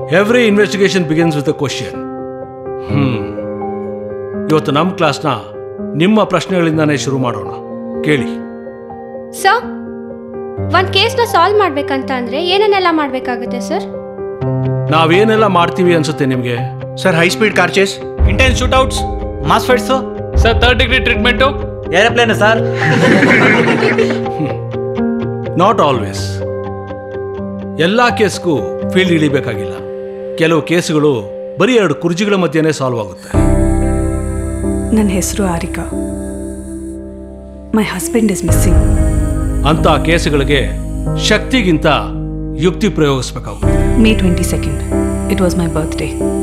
every investigation begins with a question hmm ಇವತ್ತು ನಮ್ಮ ಕ್ಲಾಸ್ನ ನಿಮ್ಮ ಪ್ರಶ್ನೆಗಳಿಂದಾನೇ ಶುರು ಮಾಡೋಣ ಕೇಳಿ ಸರ್ ಒಂದು ಕೇಸ್ನ ಸಾಲ್ವ್ ಮಾಡ್ಬೇಕಂತ ಅಂದ್ರೆ ಏನನ್ನೆಲ್ಲ ಮಾಡಬೇಕಾಗುತ್ತೆ ಸರ್ ನಾವೇನೆಲ್ಲ ಮಾಡ್ತೀವಿ ಅನ್ಸುತ್ತೆ ನಿಮಗೆ sir high speed car chase intense shootouts mass fights sir third degree treatment aeroplane sir not always ಎಲ್ಲ ಕೇಸ್ಗೂ ಫೀಲ್ಡ್ ಇಳಿಬೇಕಾಗಿಲ್ಲ ಕೆಲವು ಕೇಸುಗಳು ಬರೀ ಎರಡು ಕುರ್ಜಿಗಳ ಮಧ್ಯೆನೇ ಸಾಲ್ವ್ ಆಗುತ್ತೆ ನನ್ನ ಹೆಸರು Arika my husband is missing ಅಂತ ಕೇಸುಗಳಿಗೆ ಶಕ್ತಿಗಿಂತ ಯುಕ್ತಿ ಪ್ರಯೋಗಿಸ್ಬೇಕಾಗುತ್ತೆ May twenty second it was my birthday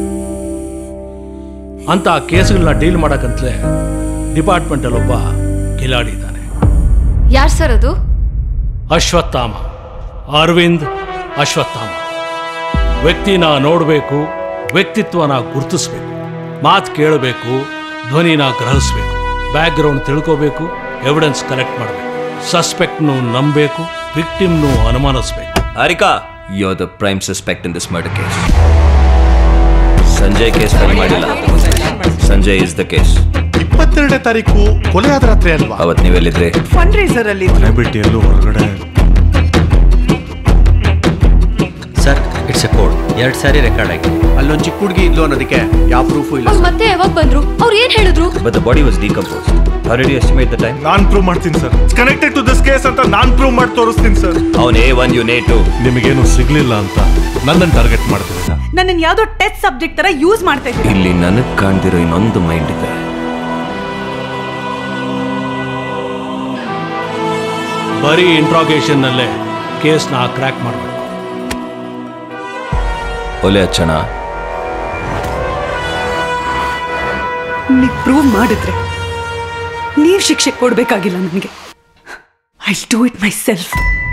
ಅಂತ ಕೇಸುಗಳನ್ನ ಡೀಲ್ ಮಾಡಕ್ಕಂತಲೇ ಡಿಪಾರ್ಟ್ಮೆಂಟಲ್ಲಿ ಒಬ್ಬ ಕಿಲಾಡಿ ಇದ್ದಾನೆ ಯಾರು ಸರ್ ಅದು ಅಶ್ವತ್ಥಾಮ ಅರವಿಂದ್ ಅಶ್ವತ್ಥಾಮ ವ್ಯಕ್ತಿನ ನೋಡಬೇಕು ವ್ಯಕ್ತಿತ್ವನ ಗುರುತಿಸ್ಬೇಕು ಮಾತು ಕೇಳಬೇಕು ಧ್ವನಿನ ಗ್ರಹಿಸ್ಬೇಕು ಬ್ಯಾಕ್ಗ್ರೌಂಡ್ ತಿಳ್ಕೋಬೇಕು ಎವಿಡೆನ್ಸ್ ಕಲೆಕ್ಟ್ ಮಾಡಬೇಕು ಸಸ್ಪೆಕ್ಟ್ನು ನಂಬಬೇಕು ವಿಕ್ಟಿಮ್ನು ಅನುಮಾನಿಸ್ಬೇಕು Harika you are the prime suspect in this murder case Sanjay case file ಮಾಡಿಲ್ಲ ಸಂಜಯ್ ಇಸ್ ದ ಕೇಸ್ ಇಪ್ಪತ್ತೆರಡನೇ ತಾರೀಕು ಕೊಲೆಯಾದ ರಾತ್ರಿ ಅಲ್ವಾ ಅವತ್ ನೀವೆಲ್ಲಿದ್ರಿ ಫಂಡ್ ರೈಸರ್ ಅಲ್ಲಿ ಬಿಟ್ಟು ಎಲ್ಲೂ ಹೊರಗಡೆ ಸರ್ ಇಟ್ಸ್ ಎ ಕೋಡ್ ಎರಡು ಸಾರಿ ರೆಕಾರ್ಡ್ ಆಗಿದೆ ಅಲ್ಲೊಂದು ಚಿಕ್ಕ ಹುಡುಗಿ ಇದ್ಲು ಅನ್ನೋದಕ್ಕೆ ಯಾವ ಪ್ರೂಫು ಇಲ್ಲ ಅವ್ರು ಮತ್ತೆ ಯಾವಾಗ ಬಂದ್ರು ಅವ್ರು ಏನ್ ಹೇಳಿದ್ರು but the body was decompose how did you estimate the time ನಾನ್ ಪ್ರೂವ್ ಮಾಡ್ತೀನಿ sir connected to this case ಅಂತ ನಾನ್ ಪ್ರೂವ್ ಮಾಡಿ ತೋರಿಸ್ತೀನಿ ಸರ್ ಅವನ್ ಎ ಒನ್ ಯು ನೇ ಟು ನಿಮಗೇನು ಸಿಗ್ಲಿಲ್ಲ ಅಂತ ನನ್ನನ್ನು ಟಾರ್ಗೆಟ್ ಮಾಡ್ತಿದ್ದೀರಾ ನನ್ನನ್ನು ಯಾವುದೋ ಟೆಸ್ಟ್ ಸಬ್ಜೆಕ್ಟ್ ತರ ಯೂಸ್ ಮಾಡ್ತಾ ಇದ್ದೀನಿ ಇಲ್ಲಿ ನನಗ್ ಕಾಣ್ದಿರೋ ಇನ್ನೊಂದು ಮೈಂಡ್ ಇದೆ ಬರೀ ಇಂಟ್ರಾಗೇಷನ್ನಲ್ಲೇ ಕೇಸ್ನ ಕ್ರ್ಯಾಕ್ ಮಾಡಬೇಕು ಒಲೆ ಹಚ್ಚಣ ನೀವು ಪ್ರೂವ್ ಮಾಡಿದ್ರೆ ನೀವು ಶಿಕ್ಷೆ ಕೊಡಬೇಕಾಗಿಲ್ಲ ನನಗೆ I do it my self